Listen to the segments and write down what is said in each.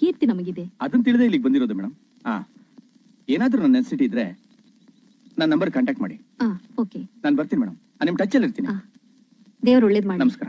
ಕೀರ್ತಿ ನಮಗಿದೆ ಅದನ್ನ ತಿಳಿದೇ ಇಲ್ಲಿಗೆ ಬಂದಿರೋದು ಮೇಡಮ್ ಹಾ ಏನಾದ್ರೂ ನನ್ನ ನೆನ್ಸಿಟಿ ಇದ್ರೆ ನನ್ನ ನಂಬರ್ ಕಾಂಟ್ಯಾಕ್ಟ್ ಮಾಡಿ ಹಾ ಓಕೆ ನಾನು ಬರ್ತೀನಿ ಮೇಡಮ್ ನಿಮ್ ಟಚ್ ಅಲ್ಲಿ ಇರ್ತೀನಿ ಹಾ ದೇವ್ರು ಒಳ್ಳೇದ್ ಮಾಡಿ ನಮಸ್ಕಾರ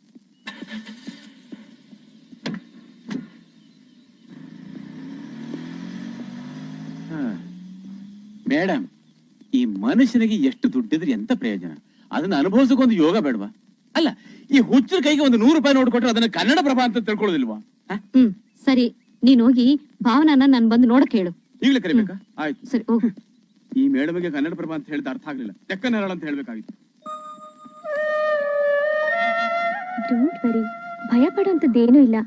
ಮೇಡಮ್ ಈ ಮನುಷ್ಯನಿಗೆ ಎಷ್ಟು ದುಡ್ಡಿದ್ರೆ ಎಂತ ಪ್ರಯೋಜನ ಅದನ್ನ ಅನುಭವಿಸಕ್ಕೊಂದು ಯೋಗ ಬೇಡವಾ ಅಲ್ಲ ಈ ಹುಚ್ಚರ ಕೈಗೆ ಒಂದು ನೂರು ರೂಪಾಯಿ ನೋಟ್ ಕೊಟ್ರೆ ಅದನ್ನ ಕನ್ನಡ ಪ್ರಭಾ ಅಂತ ತಿಳ್ಕೊಳ್ಳೋದಿಲ್ವಾ ಹ? ಹ್ಮ್ ಸರಿ ನೀನ್ ಹೋಗಿ ಭಾವನನ್ನ ನನ್ ಬಂದು ನೋಡಕ್ ಹೇಳು ಈಗಲೇ ಕರಿಬೇಕಾ ಆಯ್ತು ಸರಿ ಹೋಗು ಈ ಮೇಡಮ್ಗೆ ಕನ್ನಡ ಪ್ರಭಾ ಅಂತ ಹೇಳಿದ ಅರ್ಥ ಆಗ್ಲಿಲ್ಲ ಡೆಕ್ಕನ್ ಹೆರಾಲ್ಡ್ ಅಂತ ಹೇಳ್ಬೇಕಾಗಿತ್ತು ಡೋಂಟ್ ವರಿ ಭಯ ಪಡೋಂಥದ್ದೇನೂ ಇಲ್ಲ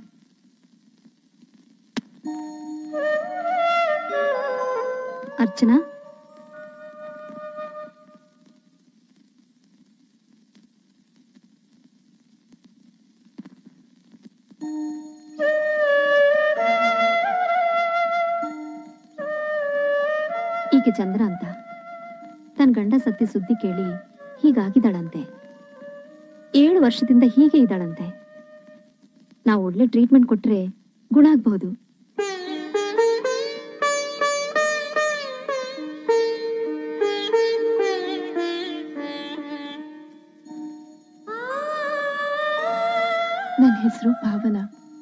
ಅರ್ಚನಾ ಈಕೆ ಚಂದ್ರ ಅಂತ ತನ್ನ ಗಂಡ ಸತ್ತಿ ಸುದ್ದಿ ಕೇಳಿ ಹೀಗಾಗಿದ್ದಾಳಂತೆ ಏಳು ವರ್ಷದಿಂದ ಹೀಗೆ ಇದ್ದಾಳಂತೆ ನಾವು ಒಳ್ಳೆ ಟ್ರೀಟ್ಮೆಂಟ್ ಕೊಟ್ರೆ ಗುಣ ಆಗ್ಬಹುದು ನನ್ನ ಹೆಸರು ಭಾವನಾ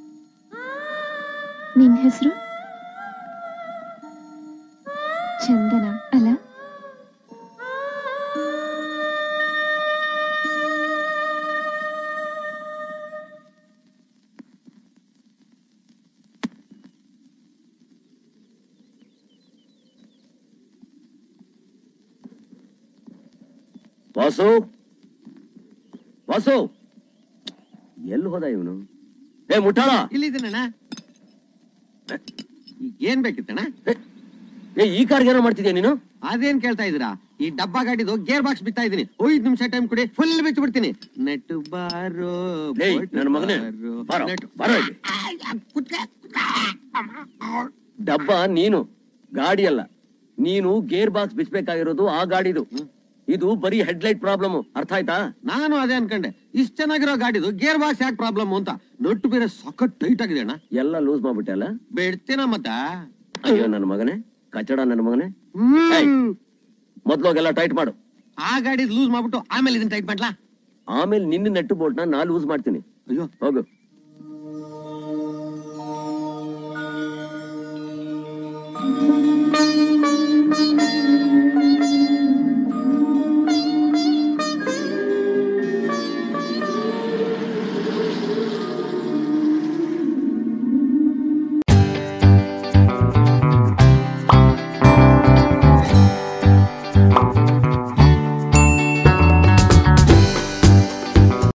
ನಿನ್ನ ಹೆಸರು ಚಂದನ ಅಲ್ಲ ವಾಸು ವಾಸು ಎಲ್ಲಿ ಹೋದ ಇವನು ಏ ಮುಟ್ಟಾಳ ಇಲ್ಲಿದ್ದೀನಣ್ಣ ಈಗ ಏನ್ ಬೇಕಿತ್ತಣ್ಣ ಏ ಈ ಕಾರ್ಗೆ ಏನೋ ಮಾಡ್ತಿದ್ಯಾ ನೀನು ಅದೇನ್ ಕೇಳ್ತಾ ಇದೀರಾ ಈ ಡಬ್ಬಾ ಗಾಡಿದು ಗೇರ್ ಬಾಕ್ಸ್ ಬಿತ್ತಾ ಇದೀನಿ ಐದ್ ನಿಮಿಷ ಟೈಮ್ ಕೊಡಿ ಫುಲ್ ಬಿಚ್ಚು ಬಿಡ್ತೀನಿ ನೆಟ್ಟು ಬಾರೋ ಏಯ್ ಬೋಟು ನನ್ನ ಮಗನೇ ಬಾರೋ, ಬಾರೋ ನೆಟ್ಟು- ಬಾರೋ ಇಲ್ಲಿ ಡಬ್ಬ ನೀನು ಗಾಡಿ ಅಲ್ಲ ನೀನು ಗೇರ್ ಬಾಕ್ಸ್ ಬಿಚ್ಚಬೇಕಾಗಿರೋದು ಆ ಗಾಡಿದು ಇದು ಬರೀ ಹೆಡ್ಲೈಟ್ ಪ್ರಾಬ್ಲಮ್ ಅರ್ಥ ಆಯ್ತಾ ನಾನು ಅದೇ ಅನ್ಕೊಂಡೆ ಇಷ್ಟ ಚೆನ್ನಾಗಿರೋ ಗಾಡಿದು ಗೇರ್ ಬಾಕ್ಸ್ ಯಾಕೆ ಪ್ರಾಬ್ಲಮ್ ಅಂತ ನಟ್ಟು ಬೇರೆ ಸಖತ್ ಟೈಟ್ ಆಗಿದೆ ಅಣ್ಣ ಎಲ್ಲ ಲೂಸ್ ಮಾಡ್ಬಿಟ್ಟೆ ಅಲ್ಲ ಬಿಡ್ತೀನ ಮತ್ತ ಅಯ್ಯೋ ನನ್ನ ಮಗನೇ ಕಚಡ ನನ್ನ ಮಗನೇ ಏಯ್. ಮೊದ್ಲೋಗೆಲ್ಲ ಟೈಟ್ ಮಾಡು ಆ ಗಾಡಿ ಲೂಸ್ ಮಾಡ್ಬಿಟ್ಟು ಆಮೇಲೆ ಇದನ್ನ ಟೈಟ್ ಮಾಡ್ಲಾ ಆಮೇಲೆ ನಿನ್ನ ನೆಟ್ಟು ಬೋಲ್ಟ್ನ ನಾ ಲೂಸ್ ಮಾಡ್ತೀನಿ ಅಯ್ಯೋ ಹೋಗು ಆ